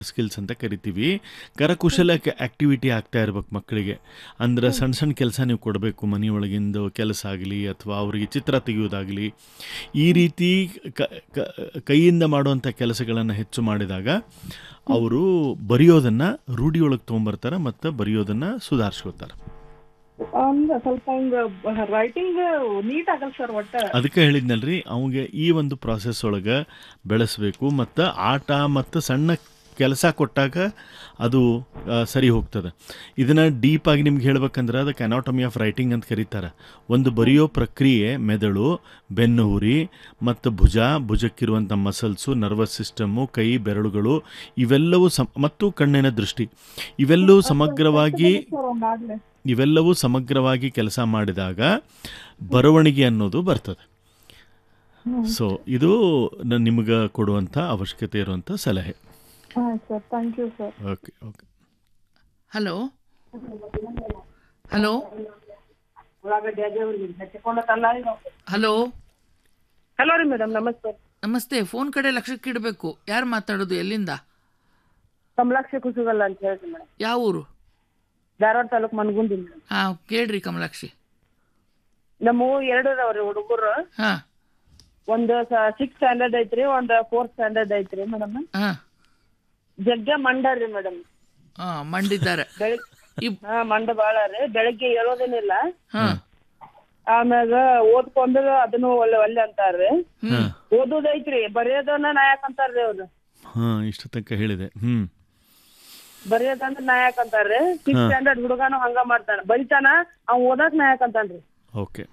Skills ಅಂತ ಕರಿತೀವಿ ಕರಕುಶಲ ಆ್ಯಕ್ಟಿವಿಟಿ ಆಗ್ತಾ ಇರ್ಬೇಕು ಮಕ್ಕಳಿಗೆ ಅಂದ್ರೆ ಸಣ್ಣ ಸಣ್ಣ ಕೆಲಸ ನೀವು ಕೊಡಬೇಕು ಮನೆಯೊಳಗಿಂದು ಕೆಲಸ ಆಗಲಿ ಅಥವಾ ಅವರಿಗೆ ಚಿತ್ರ ತೆಗೆಯೋದಾಗಲಿ ಈ ರೀತಿ ಕ ಕ- ಕೈಯಿಂದ ಮಾಡುವಂಥ ಕೆಲಸಗಳನ್ನು ಹೆಚ್ಚು ಮಾಡಿದಾಗ ಅವರು ಬರೆಯೋದನ್ನು ರೂಢಿಯೊಳಗೆ ತೊಗೊಂಬರ್ತಾರೆ ಮತ್ತು ಬರೆಯೋದನ್ನು ಸುಧಾರಿಸ್ಕೋತಾರೆ ಅಂದ್ರ ಸ್ವಲ್ಪ ಅವಂಗ ರೈಟಿಂಗ್ ನೀಟ್ ಆಗಲ್ಲ ಸರ್ ಒಟ್ಟ ಅದಕ್ಕೆ ಹೇಳಿದ್ನಲ್ರಿ ಅವಂಗೆ ಈ ಒಂದು ಪ್ರಾಸೆಸ್ ಒಳಗೆ ಬೆಳೆಸಬೇಕು ಮತ್ತು ಆಟ ಮತ್ತು ಸಣ್ಣ ಕೆಲಸ ಕೊಟ್ಟಾಗ ಅದು ಆ, ಸರಿ ಹೋಗ್ತದೆ ಇದನ್ನು ಡೀಪಾಗಿ ನಿಮ್ಗೆ ಹೇಳ್ಬೇಕಂದ್ರೆ ಅದಕ್ಕೆ ಅನಾಟಮಿ ಆಫ್ ರೈಟಿಂಗ್ ಅಂತ ಕರೀತಾರೆ ಒಂದು ಬರೆಯೋ ಪ್ರಕ್ರಿಯೆ ಮೆದುಳು ಬೆನ್ನು ಹುರಿ ಮತ್ತು ಭುಜ ಭುಜಕ್ಕಿರುವಂಥ ಮಸಲ್ಸು ನರ್ವಸ್ ಸಿಸ್ಟಮ್ಮು ಕೈ ಬೆರಳುಗಳು ಇವೆಲ್ಲವೂ ಸಮ ಮತ್ತು ಕಣ್ಣಿನ ದೃಷ್ಟಿ ಇವೆಲ್ಲವೂ ಸಮಗ್ರವಾಗಿ ಸರ್ ಒಂದಾಗ್ಲೇ ಇವೆಲ್ಲವೂ ಸಮಗ್ರವಾಗಿ ಕೆಲಸ ಮಾಡಿದಾಗ ಬರವಣಿಗೆ ಅನ್ನೋದು ಬರ್ತದೆ ಸೊ ಇದು ನಾನು ನಿಮಗೆ ಕೊಡುವಂಥ ಅವಶ್ಯಕತೆ ಇರುವಂಥ ಸಲಹೆ ಆಯ್ತು sir thank you sir okay okay hello hello hello hello ರೀ ಮೇಡಮ್ ನಮಸ್ತೆ ನಮಸ್ತೆ ಫೋನ್ ಕಡೆ ಲಕ್ಷಕ್ಕೆ ಇಡಬೇಕು ಯಾರು ಮಾತಾಡೋದು ಎಲ್ಲಿಂದ ಕಮಲಾಕ್ಷಿ ಕುಸುಗಲ್ಲ ಅಂತ ಹೇಳ್ರಿ ಮೇಡಮ್ ಯಾವ ಊರು ಧಾರವಾಡ ತಾಲೂಕ್ ಮನ್ಗುಂದಿ ಮೇಡಮ್ ಹಾ ಕೇಳ್ರಿ ಕಮಲಾಕ್ಷಿ ನಮ್ಮ ಎರಡು ಅದಾವ್ರಿ ಹುಡುಗರು ಹಾ ಒಂದು ಸಿಕ್ಸ್ ಸ್ಟ್ಯಾಂಡರ್ಡ್ ಐತ್ರಿ ಒಂದು ಫೋರ್ತ್ ಸ್ಟ್ಯಾಂಡರ್ಡ್ ಐತ್ರಿ ಮೇಡಮ್ ಹಾ ಜಗ್ಗ ಮಂಡ ರೀ ಮೇಡಮ್ ಹಾ ಮಂಡಿದ್ದಾರೆ ಬೆಳಿಗ್ಗೆ ಇಬ್ ಹಾ ಮಂಡ ಬಾಳ ರೀ ಬೆಳಗ್ಗೆ ಹೇಳೋದೇನಿಲ್ಲ ಹಾ ಆಮ್ಯಾಗ ಓದ್ಕೊಂಡು ಅದನ್ನು ಒಳ್ಳೆ ಒಳ್ಳೆ ಅಂತಾರ್ರಿ ಹ್ಮ್ ಓದೋದೈತ್ರಿ ಬರೆಯೋದನ್ನ ನಾಯಕ್ ಅಂತಾರ್ರಿ ಅವ್ರು ಹಾಂ ಇಷ್ಟು ತನಕ ಹೇಳಿದೆ ಹ್ಞೂ ಬರೆಯೋದಂದ್ರ ನಾಯಕ್ ಅಂತಾರ್ರಿ ಸಿಕ್ಸ್ ಸ್ಟ್ಯಾಂಡರ್ಡ್ ಹುಡುಗನು ಹಂಗ ಮಾಡ್ತಾನ ಬರಿತಾನ ಅವ್ ಓದಾಕ್ ನಾಯಕ್ ಅಂತಾನ್ರಿ ಓಕೆ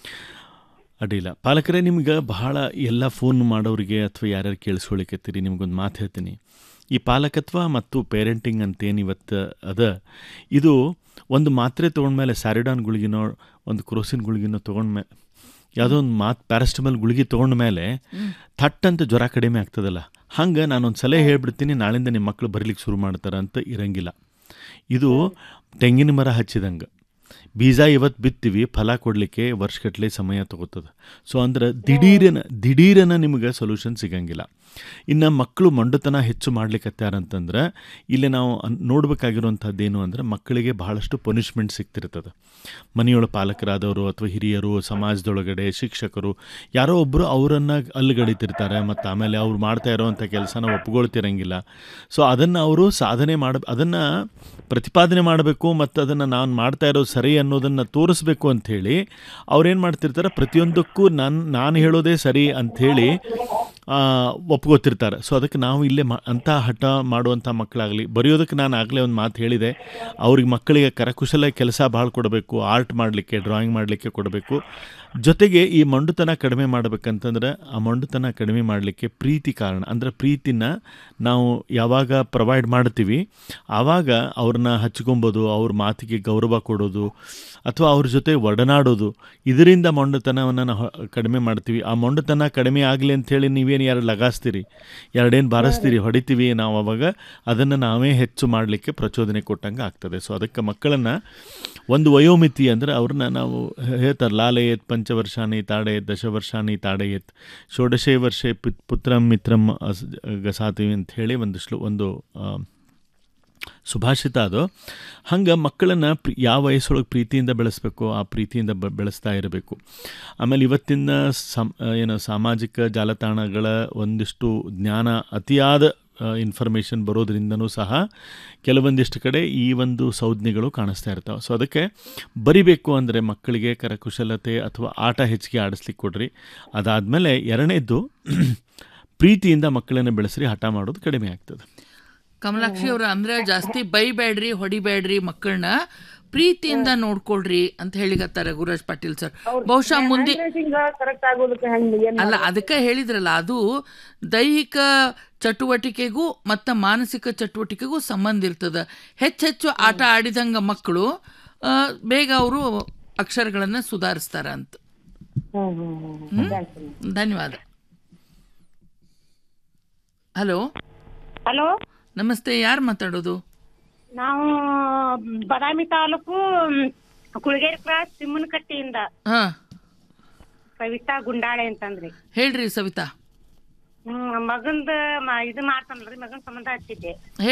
ಅಡ್ಡಿಲ್ಲ ಪಾಲಕರೇ ನಿಮ್ಗೆ ಬಹಳ ಎಲ್ಲ ಫೋನ್ ಮಾಡೋರಿಗೆ ಅಥವಾ ಯಾರ್ಯಾರು ಕೇಳಿಸ್ಕೊಳಿಕತ್ತೀರಿ ನಿಮ್ಗೊಂದು ಮಾತು ಹೇಳ್ತೀನಿ ಈ ಪಾಲಕತ್ವ ಮತ್ತು ಪೇರೆಂಟಿಂಗ್ ಅಂತೇನು ಇವತ್ತು ಅದ ಇದು ಒಂದು ಮಾತ್ರೆ ತೊಗೊಂಡ್ಮೇಲೆ ಸ್ಯಾರಿಡಾನ್ ಗುಳಿಗಿನೋ ಒಂದು ಕ್ರೋಸಿನ್ ಗುಳಿಗಿನೋ ತೊಗೊಂಡ್ಮೇಲೆ ಯಾವುದೋ ಒಂದು ಮಾತು ಪ್ಯಾರಾಸ್ಟಮಲ್ ಗುಳಿಗೆ ತೊಗೊಂಡ್ಮೇಲೆ ಥಟ್ ಅಂತ ಜ್ವರ ಕಡಿಮೆ ಆಗ್ತದಲ್ಲ ಹಂಗೆ ನಾನೊಂದು ಸಲಹೆ ಹೇಳ್ಬಿಡ್ತೀನಿ ನಾಳಿಂದ ನಿಮ್ಮ ಮಕ್ಕಳು ಬರಲಿಕ್ಕೆ ಶುರು ಮಾಡ್ತಾರೆ ಅಂತ ಇರಂಗಿಲ್ಲ ಇದು ತೆಂಗಿನ ಮರ ಹಚ್ಚಿದಂಗೆ ಬೀಜ ಇವತ್ತು ಬಿತ್ತೀವಿ ಫಲ ಕೊಡಲಿಕ್ಕೆ ವರ್ಷಗಟ್ಟಲೆ ಸಮಯ ತಗೋತದೆ ಸೊ ಅಂದ್ರೆ ದಿಢೀರನ ದಿಢೀರನ ನಿಮಗೆ ಸೊಲ್ಯೂಷನ್ ಸಿಗಂಗಿಲ್ಲ ಇನ್ನು ಮಕ್ಕಳು ಮೊಂಡತನ ಹೆಚ್ಚು ಮಾಡ್ಲಿಕ್ಕತ್ತಾರಂತಂದ್ರೆ ಇಲ್ಲಿ ನಾವು ಅನ್- ನೋಡ್ಬೇಕಾಗಿರುವಂಥದ್ದೇನು ಅಂದ್ರೆ ಮಕ್ಕಳಿಗೆ ಬಹಳಷ್ಟು ಪನಿಷ್ಮೆಂಟ್ ಸಿಗ್ತಿರ್ತದೆ ಮನೆಯೊಳ ಪಾಲಕರಾದವರು ಅಥವಾ ಹಿರಿಯರು ಸಮಾಜದೊಳಗಡೆ ಶಿಕ್ಷಕರು ಯಾರೋ ಒಬ್ಬರು ಅವರನ್ನು ಅಲ್ಲುಗಡಿತಿರ್ತಾರೆ ಮತ್ತು ಆಮೇಲೆ ಅವ್ರು ಮಾಡ್ತಾ ಇರೋವಂಥ ಕೆಲಸನ ಒಪ್ಕೊಳ್ತಿರಂಗಿಲ್ಲ ಸೊ ಅದನ್ನು ಅವರು ಸಾಧನೆ ಮಾಡ ಅದನ್ನು ಪ್ರತಿಪಾದನೆ ಮಾಡಬೇಕು ಮತ್ತು ಅದನ್ನು ನಾನು ಮಾಡ್ತಾ ಇರೋದು ಸರಿ ಅನ್ನೋದನ್ನು ತೋರಿಸ್ಬೇಕು ಅಂಥೇಳಿ ಅವ್ರೇನು ಮಾಡ್ತಿರ್ತಾರೆ ಪ್ರತಿಯೊಂದಕ್ಕೂ ನಾನು ನಾನು ಹೇಳೋದೇ ಸರಿ ಅಂಥೇಳಿ ಒಪ್ಕೋತಿರ್ತಾರೆ ಸೊ ಅದಕ್ಕೆ ನಾವು ಇಲ್ಲೇ ಮಾ ಅಂಥ ಹಠ ಮಾಡುವಂಥ ಮಕ್ಕಳಾಗಲಿ ಬರೆಯೋದಕ್ಕೆ ನಾನು ಆಗಲೇ ಒಂದು ಮಾತು ಹೇಳಿದೆ ಅವ್ರಿಗೆ ಮಕ್ಕಳಿಗೆ ಕರಕುಶಲ ಕೆಲಸ ಭಾಳ ಕೊಡಬೇಕು ಆರ್ಟ್ ಮಾಡಲಿಕ್ಕೆ ಡ್ರಾಯಿಂಗ್ ಮಾಡಲಿಕ್ಕೆ ಕೊಡಬೇಕು ಜೊತೆಗೆ ಈ ಮಂಡುತನ ಕಡಿಮೆ ಮಾಡಬೇಕಂತಂದ್ರೆ ಆ ಮಂಡುತನ ಕಡಿಮೆ ಮಾಡಲಿಕ್ಕೆ ಪ್ರೀತಿ ಕಾರಣ ಅಂದರೆ ಪ್ರೀತಿನ ನಾವು ಯಾವಾಗ ಪ್ರೊವೈಡ್ ಮಾಡ್ತೀವಿ ಆವಾಗ ಅವ್ರನ್ನ ಹಚ್ಕೊಬೋದು ಅವ್ರ ಮಾತಿಗೆ ಗೌರವ ಕೊಡೋದು ಅಥವಾ ಅವ್ರ ಜೊತೆ ಒಡನಾಡೋದು ಇದರಿಂದ ಮೊಂಡತನವನ್ನು ನಾವು ಕಡಿಮೆ ಮಾಡ್ತೀವಿ ಆ ಮೊಂಡತನ ಕಡಿಮೆ ಆಗಲಿ ಅಂಥೇಳಿ ನೀವೇನು ಎರಡು ಲಗಾಸ್ತೀರಿ ಎರಡೇನು ಬಾರಿಸ್ತೀರಿ ಹೊಡಿತೀವಿ ನಾವು ಅವಾಗ ಅದನ್ನು ನಾವೇ ಹೆಚ್ಚು ಮಾಡಲಿಕ್ಕೆ ಪ್ರಚೋದನೆ ಕೊಟ್ಟಂಗೆ ಆಗ್ತದೆ ಸೊ ಅದಕ್ಕೆ ಮಕ್ಕಳನ್ನು ಒಂದು ವಯೋಮಿತಿ ಅಂದರೆ ಅವ್ರನ್ನ ನಾವು ಹೇಳ್ತಾರೆ ಲಾಲಯೇತ್ ಪಂಚವರ್ಷಾನಿ ತಾಡಯೇತ್ ದಶವರ್ಷಾನಿ ತಾಡಯೇತ್ ಷೋಡಶೇ ವರ್ಷೆ ಪಿತ್ ಪುತ್ರಂ ಮಿತ್ರಂ ಅಸ್- ಗಸಾತಿವಿ ಅಂತ ಹೇಳಿ ಒಂದು ಶ್ಲೋ ಒಂದು ಆ, ಸುಭಾಷಿತ ಅದು ಹಂಗೆ ಮಕ್ಕಳನ್ನು ಪ್ರಿ ಯಾವ ವಯಸ್ಸೊಳಗೆ ಪ್ರೀತಿಯಿಂದ ಬೆಳೆಸಬೇಕು ಆ ಪ್ರೀತಿಯಿಂದ ಬ ಬೆಳೆಸ್ತಾ ಇರಬೇಕು ಆಮೇಲೆ ಇವತ್ತಿನ ಸಮ್ ಏನು ಸಾಮಾಜಿಕ ಜಾಲತಾಣಗಳ ಒಂದಿಷ್ಟು ಜ್ಞಾನ ಅತಿಯಾದ ಇನ್ಫಾರ್ಮೇಷನ್ ಬರೋದ್ರಿಂದನೂ ಸಹ ಕೆಲವೊಂದಿಷ್ಟು ಕಡೆ ಈ ಒಂದು ಸಂಜ್ಞೆಗಳು ಕಾಣಿಸ್ತಾ ಇರ್ತಾವೆ ಸೊ ಅದಕ್ಕೆ ಬರಿಬೇಕು ಅಂದರೆ ಮಕ್ಕಳಿಗೆ ಕರಕುಶಲತೆ ಅಥವಾ ಆಟ ಹೆಚ್ಚಿಗೆ ಆಡಿಸ್ಲಿಕ್ಕೆ ಕೊಡ್ರಿ ಅದಾದಮೇಲೆ ಎರಡನೇದ್ದು ಪ್ರೀತಿಯಿಂದ ಮಕ್ಕಳನ್ನು ಬೆಳೆಸ್ರಿ ಹಠ ಮಾಡೋದು ಕಡಿಮೆ ಆಗ್ತದೆ ಕಮಲಾಕ್ಷಿ ಅವ್ರ ಅಂದ್ರೆ ಜಾಸ್ತಿ ಬೈಬೇಡ್ರಿ ಹೊಡಿಬೇಡ್ರಿ ಮಕ್ಕಳನ್ನ ಪ್ರೀತಿಯಿಂದ ನೋಡ್ಕೊಳ್ರಿ ಅಂತ ಹೇಳಿಕತ್ತಾರೆ ಗುರುರಾಜ್ ಪಾಟೀಲ್ ಸರ್ ಬಹುಶಃ ಮುಂದೆ ಕರೆಕ್ಟ್ ಆಗೋದಕ್ಕೆ ಹೆಂಗ್ ಏನ್ ಅಲ್ಲ ಅದಕ್ಕೆ ಹೇಳಿದ್ರಲ್ಲ ಅದು ದೈಹಿಕ ಚಟುವಟಿಕೆಗೂ ಮತ್ತು ಮಾನಸಿಕ ಚಟುವಟಿಕೆಗೂ ಸಂಬಂಧ ಇರ್ತದೆ ಹೆಚ್ಚೆಚ್ಚು ಆಟ ಆಡಿದಂಗ ಮಕ್ಕಳು ಆ, ಬೇಗ ಅವರು ಅಕ್ಷರಗಳನ್ನು ಸುಧಾರಿಸ್ತಾರ ಅಂತ ಹ್ಮ್ ಹ್ಮ್ ಹ್ಮ್ ಹ್ಮ್? ಧನ್ಯವಾದ ಹಲೋ ಹಲೋ ನಮಸ್ತೆ ಯಾರು ಮಾತಾಡೋದು ನಾವು ಬಾದಾಮಿ ತಾಲೂಕು ಮ್, ಕುಳಗೇರಿ ಕ್ರಾಸ್ ತಿಮ್ಮನಕಟ್ಟಿಯಿಂದ ಹಾ ಕವಿತಾ ಗುಂಡಾಳೆ ಅಂತಂದ್ರಿ ಹೇಳ್ರಿ ಸವಿತಾ ಹ್ಮ್ ಮಗಂದ ಮ- ಇದು ಮಾಡ್ತಾನಲ್ರಿ ಮಗನ್ ಸಂಬಂಧ ಹಚ್ಚಿದ್ದೆ